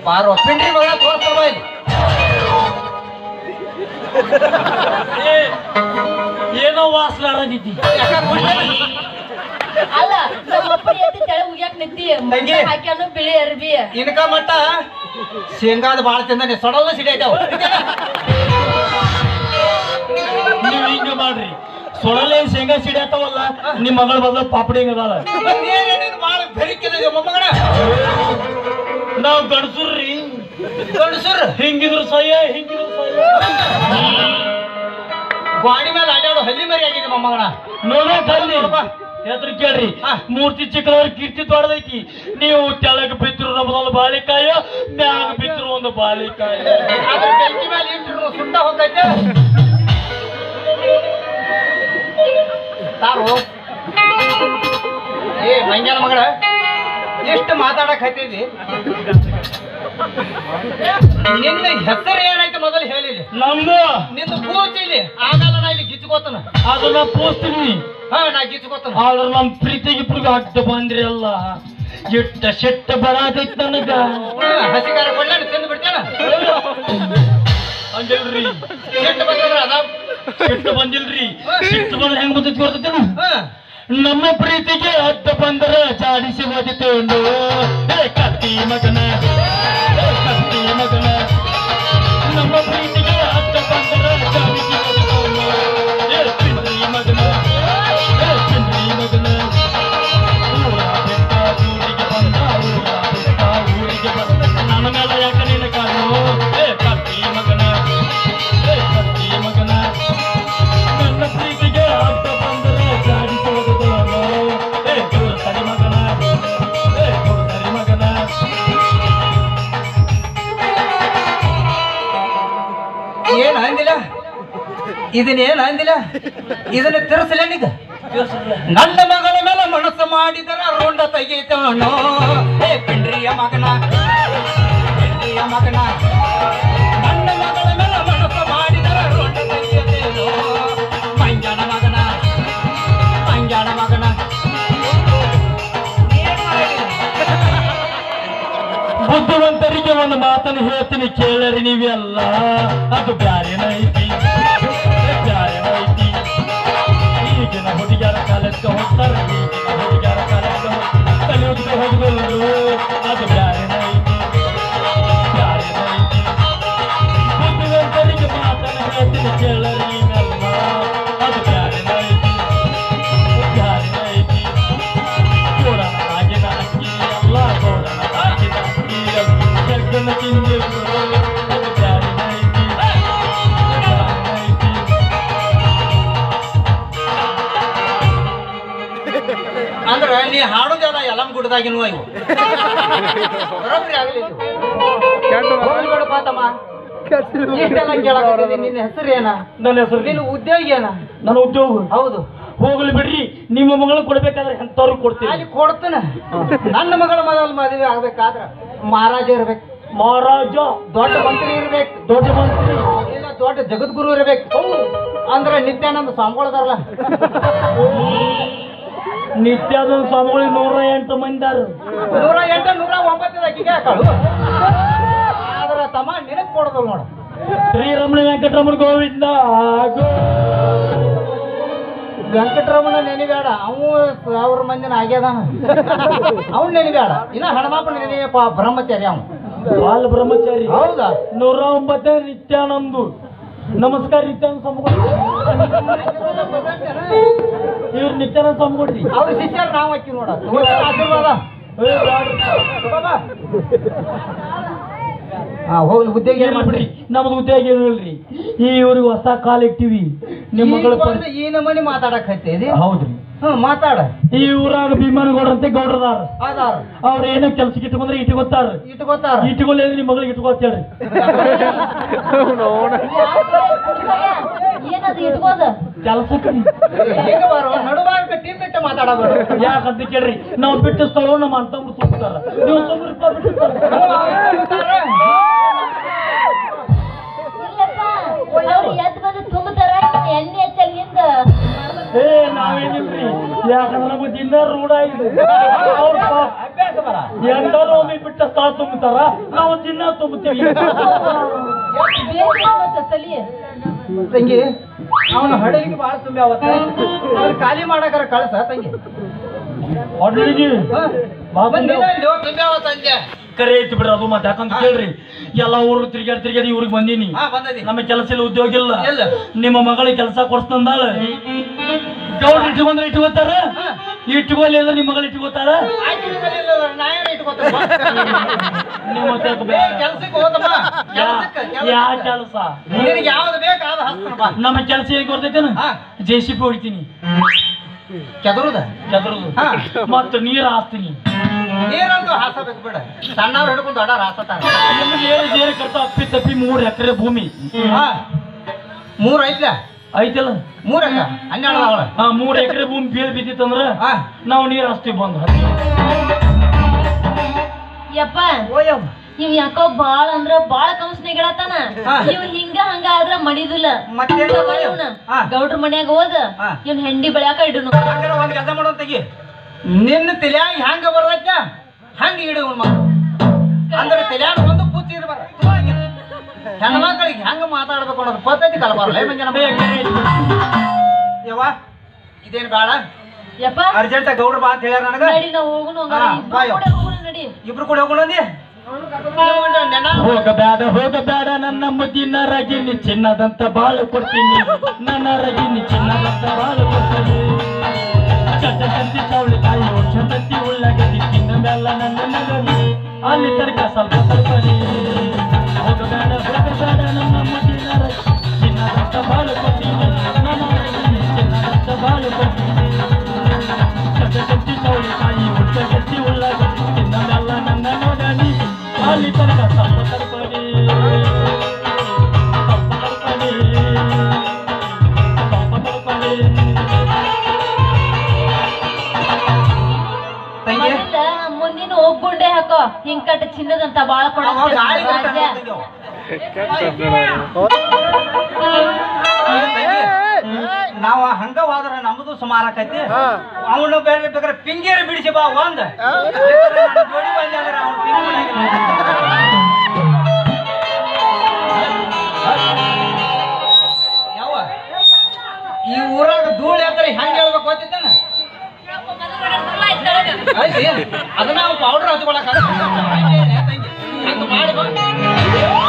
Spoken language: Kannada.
ಬಾರೋ ಪಿಂಡ್ರಿ ಮಗಳ ತೋರಿಸ್ತಾರ ಬಾ ಇಲ್ಲಿ ಏನೋ ವಾಸಲಾಡದಿದ್ದಿ ಅಲ್ಲ ನಮ್ಮಪ್ಪ ಎತ್ತಿ ತೆಳಗ್ ಉಗ್ಯಾಕ್ ನಿಂತಿ ತಂಗಿ. ಹಾಕ್ಯಾನು ಬಿಳಿ ಅರ್ಬಿ ಇನ್ಕ ಮಟ್ಟ ಶೇಂಗಾದ ಬಾಳ ತಿಂದಾನೆ ಸೊಡಲ್ಲ ಸಿಡಿಯಾಯ್ತಾವ ನೀವ್ ಹಿಂಗ ಮಾಡ್ರಿ ಸೊಳಲೆ ಶೇಂಗಾ ಸಿಡಿ ಆತವಲ್ಲ ನಿಮ್ ಮಗಳ ಬದಲು ಪಾಪಡಿ ಹಿಂಗ ಅದಾಳ ಬಾಳ ಬೆರಿಕಿದೆ ಮೊಮ್ಮಗನ ನಾವ್ ಗಡ್ಸುರ್ರಿ ಗಂಡಸರು ಹಿಂಗಿದ್ರು ಸಹ್ಯ ಹಿಂಗಿದ್ರು ಸಹ್ಯ ಗಾಡಿ ಮೇಲೆ ಅಡ್ಯಾಡು ಹಲ್ಲಿ ಮರಿ ಆಗಿದೆ ಮೊಮ್ಮಗನ ನೋಡೇ ಕಲ್ಲಿ ಹೆದ್ರ ಕೇಳ್ರಿ ಹಾ. ಮೂರ್ತಿ ಚಿಕ್ಕದವ್ರ ಕೀರ್ತಿ ದೊಡ್ಡದೈತಿ ನೀವು ತೆಳಗ್ ಬಿದ್ರು ನಮ್ಮದೊಂದು ಬಾಳಿಕಾಯ ಮ್ಯಾಗ ಬಿದ್ರು ಒಂದು ಬಾಳಿಕಾಯ ಅದ್ರ ಬೆಂಕಿ ಮೇಲೆ ಇಟ್ರು ಸುಟ್ಟ ಹೋಗೈತೆ ತಾರು ಏ ಮಂಗ್ಯನ ಮಗಳ ಎಷ್ಟು ಮಾತಾಡಕ್ ಹತ್ತಿದಿ ನಿನ್ನ ಹೆಸರು ಏನೈತೆ ಮೊದಲು ಹೇಳಿಲಿ ನಮ್ದು ನಿಂದು ಪೂರ್ತಿಲಿ ಆಗಲ್ಲ ನಾ ಇಲ್ಲಿ ಗಿಚ್ಕೋತನ ಅದನ್ನ ಪೋಸ್ತೀನಿ ಹಾ ನಾ ಗಿಚ್ಕೋತನ ಆದ್ರ ನಮ್ ಪ್ರೀತಿಗೆ ಇಬ್ರಿಗೆ ಅಡ್ಡ ಬಂದ್ರಿ ಅಲ್ಲ ಎಟ್ಟ ಶೆಟ್ಟ ಬರಾದೈತ್ ನನಗ ಹಸಿಕಾರ ಕೊಳ್ಳಾಡ ತಿಂದು ಬಿಡ್ತೇನ ಹಂಗಿಲ್ರಿ ಎಷ್ಟು ಬಂದ್ರೆ ಅದ ಸಿಟ್ಟು ಬಂದಿಲ್ರಿ ಸಿಟ್ಟು ಬಂದ್ರೆ ಹೆಂಗ್ ಬಂದೈತಿ ಗೊತ್ತೈತೇನು ಹಾ ನಮ್ಮ ಪ್ರೀತಿಗೆ ಅಡ್ಡ ಬಂದ್ರ ಜಾಡಿಸಿ ಓದಿತೇನು ಏ ಕತ್ತಿ ಮಗನ ಏ ಕತ್ತಿ ಮಗನ ನಮ್ಮ ಪ್ರೀತಿಗೆ ಅಡ್ಡ ಬಂದ್ರ ಜಾಡಿಸಿ ಓದಿತೇನು ಏ ಪಿಂಡ್ರಿ ಮಗನ ಏ ಪಿಂಡ್ರಿ ಮಗನ ಊರ ಬಿಟ್ಟ ಊರಿಗೆ ಬಂದ ಊರ ಬಿಟ್ಟ ಊರಿಗೆ ಬಂದ ನನ್ನ ಮೇಲೆ ಯಾಕ ನಿನ್ನ ಕಾಣು ಏ ಕತ್ತಿ ಮಗನ ಏ ಕತ್ತಿ ಮಗನ ನನ್ನ ಪ್ರೀತಿಗೆ ಅಡ್ಡ ಬಂದರೆ ಜಾಡಿಸೋದನು ಏ ಸರಿ ಮಗನ ಏ ಸರಿ ಮಗನ ಏನ್ ಅಂದಿಲ್ಲ ಇದನ್ನೇನ್ ಅಂದಿಲ್ಲ ಇದನ್ನ ತಿರ್ಸಲೇನೀಗ ನನ್ನ ಮಗಳ ಮೇಲೆ ಮನಸ್ಸು ಮಾಡಿದರ ರುಂಡ ತೆಗೀತವನು ಏ ಪಿಂಡ್ರಿಯ ಮಗನ ಪಿಂಡ್ರಿಯ ಮಗನ ನನ್ನ ಮಗಳ ಮೇಲೆ ಮನಸ್ಸು ಮಾಡಿದರ ರುಂಡ ತೆಗೀತೇನು ಮಂಜನ ಮಗನ ಮಂಜನ ಮಗನ ಏನ್ ಮಾಡಿದಿ? ಬುದ್ಧಿವಂತರಿಗೆ ಒಂದು ಮಾತನ್ನು ಹೇಳ್ತೀನಿ ಕೇಳರಿ ನೀವೆಲ್ಲ ಅದು ಬ್ಯಾರೇನೈತಿ ಬ್ಯಾರೇನೈತಿ ಈಗಿನ ಹುಡುಗಿಯರ ಕಾಲಕ್ಕೆ ಹೋಗ್ತಾರೆ ಈಗಿನ ಹುಡುಗಿಯರ ಕಾಲಕ್ಕೆ ಕಲಿಯುವುದಕ್ಕೆ ಹೋಗುವುದು ಅದು ಬ್ಯಾರೇನೈತಿ ಬ್ಯಾರೇನೈತಿ ಬುದ್ಧಿವಂತರಿಗೆ ಮಾತನ್ನು ಹೇಳ್ತೀನಿ ಕೇಳರಿ ನೀವೆಲ್ಲ ಅದು ಬ್ಯಾರೇನೈತಿ ಬ್ಯಾರೇನೈತಿ ಕೋಡನಾಗಿನ ಅಕ್ಕಿ ಎಲ್ಲ ಕೋಡನಾಗಿನ ಅಕ್ಕಿ ಜಗ್ಗನ ತಿಂದಿರು ಅದು ಬ್ಯಾರೇನೈತಿ ಬ್ಯಾರೇನೈತಿ ಅಂದ್ರ ನೀ ಹಾಡುದಲ್ಲ ಎಲಂ ಗುಡ್ದಾಗಿನವ ಇವು ಬರೋಬ್ಬರಿ ಆಗ್ಲಿ ಇದು. ಹೋಗ್ಲಿ ಬಿಡಪ್ಪ ತಮ್ಮ. ಇಷ್ಟೆಲ್ಲ ಕೇಳಾಕತ್ತಿದಿ, ನಿನ್ನ ಹೆಸರು ಏನ ನನ್ನ ಹೆಸರು ನಿನ್ನ ಉದ್ಯೋಗ ಏನ ನನ್ನ ಉದ್ಯೋಗ ಹೌದು ಹೋಗ್ಲಿ ಬಿಡ್ರಿ ನಿಮ್ಮ ಮಗಳು ಕೊಡ್ಬೇಕಾದ್ರೆ ಎಂತವ್ರು ಕೊಡ್ತೀವಿ ಅಲ್ಲಿ ಕೊಡ್ತಾನ ನನ್ನ ಮಗಳ ಮೊದಲು ಮದುವೆ ಆಗ್ಬೇಕಾದ್ರ ಮಹಾರಾಜ ಇರ್ಬೇಕು ಮಹಾರಾಜ ದೊಡ್ಡ ಮಂತ್ರಿ ಇರ್ಬೇಕು ದೊಡ್ಡ ಮಂತ್ರಿ ಇಲ್ಲ ದೊಡ್ಡ ಜಗದ್ಗುರು ಇರ್ಬೇಕು ಅಂದ್ರೆ ನಿತ್ಯಾನಂದ ಸ್ವಾಮಿಗಳದಾರಲ್ಲ ನಿತ್ಯಾನಂದ ಸ್ವಾಮಿಗಳಿಗೆ ನೂರ ಎಂಟು ಮಂದಿದಾರ ನೂರ ಎಂಟ ನೂರ ಒಂಬತ್ತು ಅಕ್ಕಿಗೆ ಹಾಕಳು ಆದ್ರ ತಮ್ಮ ನಿನಗ್ ಕೊಡೋದಲ್ಲ ನೋಡ ಶ್ರೀರಮಣ ವೆಂಕಟರಮಣ ಗೋವಿಂದ ಗೋ- ವೆಂಕಟರಮಣ ನೆನಿಬೇಡ ಅವು ಸಾವಿರ ಮಂದಿನ ಆಗ್ಯದಾನ ಅವ್ನು ನೆನಿಬೇಡ ಇನ್ನ ಹಣಮಾಪನ ನೆನೆಯಪ್ಪ ಬ್ರಹ್ಮಚಾರಿ ಅವನು ಬಾಲ ಬ್ರಹ್ಮಚಾರಿ ಹೌದಾ ನೂರ ಒಂಬತ್ತನೇ ನಿತ್ಯಾನಂದು ನಮಸ್ಕಾರ ನಿತ್ಯಾನಂದ ಸ್ವಾಮಿಗಳು ಇವ್ರು ನಿತ್ಯಾನಂದ ಸ್ವಾಮಿಗಳ್ರಿ ಅವ್ರ ಶಿಷ್ಯರು ನಾವು ಹಾಕಿ ನೋಡ ಆಶೀರ್ವಾದ ಏ, ಬ್ಯಾಡ್ರಿ. ಬಾಬಾ. ಹಾ ಹೋಗ್ಲಿ ಉದ್ಯೋಗ ಏನ್ ಏನಿಲ್ಲ ಮಾಡ್ಬಿಡ್ರಿ ಬಿಡ್ರಿ ನಮ್ದು ಉದ್ಯೋಗ ಏನು ಇಲ್ರಿ ಈ ಇವ್ರಿಗೆ ಹೊಸ ಕಾಲ್ ಇಟ್ಟಿವಿ ನಿಮ್ಮ ಮಗಳ ಪರಿ- ಈ ನಮನಿ ಮಾತಾಡಕ್ ಹತ್ತಿದಿ ಹೌದ್ರಿ ಹ್ಮ್ ಮಾತಾಡ ಈ ಊರಾಗ ಭೀಮನಗೌಡ್ರಂತೆ ಗೌಡ್ರದಾರ ಅದಾರ ಅವ್ರ ಏನೋ ಕೆಲ್ಸಕ್ಕೆ ಇಟ್ಕೊಂಡ್ರೆ ಇಟ್ಕೋತಾರ ಇಟ್ಕೋತಾರ ಇಟ್ಕೊಳ್ಳಿ ನಿಮ್ಮ ಮಗಳಿಗೆ ಇಟ್ಕೋತ ಹೇಳ್ರಿ ಏನದು ಇಟ್ಕೋದ ಕೆಲ್ಸಕ್ಕೆ ಹೆಂಗ ಬಾರೋ ನಡುವಾಗ ಟೀಮ್ ಬಿಟ್ಟು ಮಾತಾಡಬೇಡ ಯಾಕಂತ ಕೇಳ್ರಿ ನಾವು ಬಿಟ್ಟ ಸ್ಥಳ ನಮ್ಮ ಅಂತಂಬ್ರು ತುಂಬ್ತಾರ ನೀವು ತುಂಬ್ರಿಪ್ಪ ಬಿಟ್ಟಿರ್ತಾರ. ಇಲ್ಲಪ್ಪ ಅವ್ರು ಎದ್ದು ಬಂದು ತುಂಬತಾರ ಎಣ್ಣೆ ಹಚ್ಚಲ್ ಹಿಂದ ಏ ನಾವೇನಿಲ್ರಿ ಯಾಕಂದ್ರೆ ನಮಗೆ ದಿನ ರೂಢ ಆಗಿದೆ ಅವ್ರ ಅಭ್ಯಾಸ ಬರ ಎಂದಾರು ಒಮ್ಮೆ ಬಿಟ್ಟ ಸ್ಥಳ ತುಂಬುತ್ತಾರ ನಾವು ದಿನ ತುಂಬ್ತೀವಿ ಬೇಗ ಮತ್ತ ತಲಿ ತಂಗಿ ಅವನ ಹಡಲಿಗೆ ಭಾಳ ತುಂಬಿ ಅವತ್ತ ಅದ್ರ ಖಾಲಿ ಮಾಡಕರ ಕಳ್ಸ ತಂಗಿ ಅಡ್ಲಿಗೆ ಬಾ ತುಂಬಿ ಅವ. ತುಂಬಿ ಅವತ್ತ ಅಂದೆ ಕರೆ ಐತಿ ಬಿಡ್ರಿ ಅದು ಮತ್ತೆ ಯಾಕಂತ ಕೇಳ್ರಿ ಎಲ್ಲ ಊರು ತಿರ್ಗಾಡಿ ತಿರ್ಗಾಡಿ ಇವ್ರಿಗೆ ಬಂದೀನಿ ಹಾ ಬಂದದಿ ನಮಗೆ ಕೆಲಸ ಇಲ್ಲ ಉದ್ಯೋಗ ಇಲ್ಲ ಇಲ್ಲ. ನಿಮ್ಮ ಮಗಳಿಗೆ ಕೆಲಸ ಕೊಡ್ಸ್ತಂದಾಳ ಗೌಡ್ರು ಇಟ್ಕೊಂಡ್ರೆ ಇಟ್ಕೋತಾರ ಇಟ್ಕೊಳ್ಳಿ ಅಂದ್ರೆ ನಿಮ್ಮ ಮಗಳು ಇಟ್ಕೋತಾರ ಆಯ್ತು ಇಟ್ಕೊಳ್ಳಿಲ್ಲ, ನಾ ಏನ್ ಇಟ್ಕೊತೀನಿ? ನಿಮ್ಮ ತೆಗ್ದು ಏ, ಕೆಲ್ಸಕ್ಕೆ ಹೋದಮ್ಮ ಕೆಲ್ಸಕ್ಕೆ ಯಾ ಕೆಲ್ಸಕ್ಕೆ. ಕೆಲಸ ನಿನಗೆ ಯಾವ್ದು ಬೇಕು ಅದು ಹಸ್ತಾನ ಬಾ ನಮ್ಮ ಕೆಲಸ ಹೇಗೆ ಗೊತ್ತೈತೇನ ಹಾ. ಜೆ ಸಿ ಪಿ ಹೊಡಿತೀನಿ ಕೆದರುದ ಚದ್ರದು ಹಾ. ಮತ್ತು ನೀರು ಹಾಸ್ತೀನಿ ನೀರಂತೂ ಹಾಸಬೇಕು ಬಿಡ ಸಣ್ಣವ್ರು ಹಿಡ್ಕೊಂಡು ದೊಡ್ಡ ಹಾಸತಾರ ನಿಮ್ಗೆ ಏನು ಜೇರು ಕಟ್ಟ ಅಪ್ಪಿ ತಪ್ಪಿ ಮೂರು ಎಕರೆ ಭೂಮಿ ಹಾ ಮೂರ್ ಐತ್ಲ ಐತಲ್ಲ ಮೂರ್ ಎಕ ಹನ್ನೆರಡು ಅವಳ ಹಾ ಮೂರು ಎಕರೆ ಭೂಮಿ ಬೀಳ್ ಬಿದ್ದಿತ್ತಂದ್ರ ಹಾ ನಾವು ನೀರು ಹಾಸ್ತೀವಿ ಬಂದು ಯಪ್ಪ ಓಯಮ್ಮ ಇವ್ ಯಾಕೋ ಬಾಳ ಅಂದ್ರ ಬಾಳ ಕಂಸ್ನಾಗ ಹೇಳತಾನ ಹಾ. ಇವ್ ಹಿಂಗ ಹಂಗ ಆದ್ರ ಮಣಿದಿಲ್ಲ ಮತ್ತೇನ್ ತಗೋ ಇವ್ನ. ಹಾ. ಗೌಡ್ರ ಮನ್ಯಾಗ ಹೋದ ಹಾ. ಇವ್ನ ಹೆಂಡಿ ಬೆಳ್ಯಾಕ ಇಡುನು ಹಂಗಾರ ಒಂದ್ ಕೆಲಸ ಮಾಡೋ ತೆಗಿ ನಿನ್ನ ತಲ್ಯಾಗ ಹೆಂಗ ಬರ್ತೈತ ಹಂಗ ಇಡು ಇವ್ನ ಮಗ ಅಂದ್ರೆ ತಲ್ಯಾಗ ಒಂದು ಪೂಜೆ ಇರ್ಬಾರ್ದು ಹೆಣ್ಮಕ್ಳಿಗೆ ಹೆಂಗ ಮಾತಾಡ್ಬೇಕು ಅನ್ನೋದು ಪದ್ಧತಿ ಕಲಬಾರಲ್ಲ ಏ ಮಂಜನ ಯವ್ವ ಇದೇನ್ ಬೇಡ ಯಪ್ಪ ಅರ್ಜೆಂಟ್ ಗೌಡ್ರ ಬಾ ಅಂತ ಹೇಳ್ಯಾರ ನನಗ ನಡಿ ನಾವ್ ಹೋಗುನು ಹಂಗಾರ. ಹಾ, ಇಬ್ರು ಬಾ ಯವ್ವ. ಕೂಡ ಹೋಗುನು ನಡಿ ಇಬ್ರು ಕೂಡ ಹೋಗೋಣ ಅಂದಿ ನೆನ ಹೋಗಬೇಡ ಹೋಗಬೇಡ ನನ್ನ ಮುದ್ದಿನ ರಗಿನಿ ಚಿನ್ನದಂತ ಬಾಳು ಕೊಡ್ತೀನಿ ನನ್ನ ರಗಿನಿ ಚಿನ್ನದಂತ ಬಾಳು ಕೊಡ್ತೀನಿ ಚಂದಿ ಚೌಳಿ ಕಾಯಿ ಚಂದತಿ ಉಳ್ಳಾಗಡ್ಡಿ ತಿನ್ನ ಬೆಲ್ಲ ನನ್ನ ನಗನಿ ಅಲ್ಲಿ ತನಕ ಸ್ವಲ್ಪ ತರ್ಪಡಿ ಹೋಗಬೇಡ ಹೋಗಬೇಡ ನನ್ನ ಮುದ್ದಿನ ರಗಿ ಚಿನ್ನದಂತ ಬಾಳು ಕೊಡ್ತೀನಿ ನನ್ನ ರಗಿನಿ ಚಿನ್ನದಂತ ಬಾಳು ಕೊಡ್ತೀನಿ ಚಂದಿ ಚೌಳಿ ಕಾಯಿ ಚಂದತಿ ಉಳ್ಳಾಗಡ್ಡಿ ತಿನ್ನ ಬೆಲ್ಲ ನನ್ನ ನಗನಿ ಅಲ್ಲಿ ತನಕ ಸ್ವಲ್ಪ ತರ್ಪಡಿ ಸ್ವಲ್ಪ ತರ್ಪಡಿ ಸ್ವಲ್ಪ ತರ್ಪಡಿ ತಂಗಿ ಮೊದಲ ಮುಂದಿನ ಒಗ್ಗುಂಡೆ ಹಾಕೋ ಹಿಂಗ್ ಕಟ್ಟ ಚಿನ್ನದಂತ ಬಾಳ ಕೊಡ ಅವ ಗಾಳಿ ಕೊಟ್ಟಾನ ತಂಗಿ ಅವ. ನಾವ ಹಂಗ ಹೋದ್ರ ನಮ್ದು ಸುಮಾರು ಆಕೈತಿ ಅವನು ಬೇರೆ ಬೇಕಾದ್ರೆ ಪಿಂಗೇರಿ ಬಿಡಿಸಿ ಬಾ ಒಂದ್ ಬೇಕಾದ್ರೆ ನನ್ನ ಜೋಡಿ ಬಂದೆ ಅಂದ್ರೆ ಅವ್ನ್ ಪಿಂಗಿ ಬಿಡಂಗಿಲ್ಲ. ಯವ್ವ, ಈ ಊರಾಗ ಧೂಳ್ ಅಂದ್ರೆ ಹೆಂಗ್ ಹೇಳ್ಬೇಕು ಗೊತ್ತಿದ್ದಾನ ಐತಿ ಅದನ್ನ ನಾವು ಪೌಡರ್ ಹಚ್ಕೊಳಕ್ ಹಂಗ ಮಾಡಿ ಬಾ